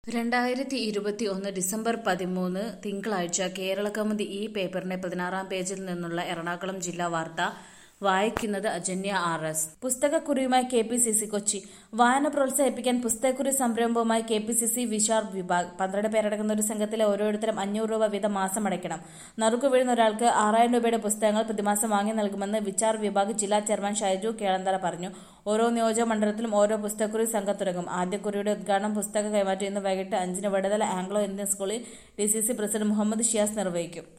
രണ്ടായിരത്തി ഇരുപത്തി ഒന്ന് ഡിസംബർ പതിമൂന്ന് തിങ്കളാഴ്ച കേരളകൗമുദി ഈ പേപ്പറിന്റെ പതിനാറാം പേജിൽ നിന്നുള്ള എറണാകുളം ജില്ലാ വാർത്ത വായിക്കുന്നത് അജന്യ ആർ എസ് പുസ്തകക്കുറിയുമായി K P C C Kochi വായന പ്രോത്സാഹിപ്പിക്കാൻ പുസ്തകക്കുറി സംരംഭവുമായി K P C C Vichar Vibhag പന്ത്രണ്ട് പേരടങ്ങുന്ന ഒരു സംഘത്തിലെ ഓരോരുത്തരും അഞ്ഞൂറ് രൂപ വീതം മാസം അടയ്ക്കണം നറുക്കു വീഴുന്ന ഒരാൾക്ക് ആറായിരം രൂപയുടെ പുസ്തകങ്ങൾ പ്രതിമാസം വാങ്ങി നൽകുമെന്ന് വിചാർ വിഭാഗ് ജില്ലാ ചെയർമാൻ ഷൈജു കേളന്തറ പറഞ്ഞു ഓരോ നിയോജക മണ്ഡലത്തിലും ഓരോ പുസ്തകക്കുറി സംഘം തുടങ്ങും ആദ്യ കുറിയുടെ ഉദ്ഘാടനം പുസ്തക കൈമാറ്റം ഇന്ന് വൈകിട്ട് അഞ്ചിന് വടതല ആംഗ്ലോ ഇന്ത്യൻ സ്കൂളിൽ D C C president Muhammad Shiyas നിർവഹിക്കും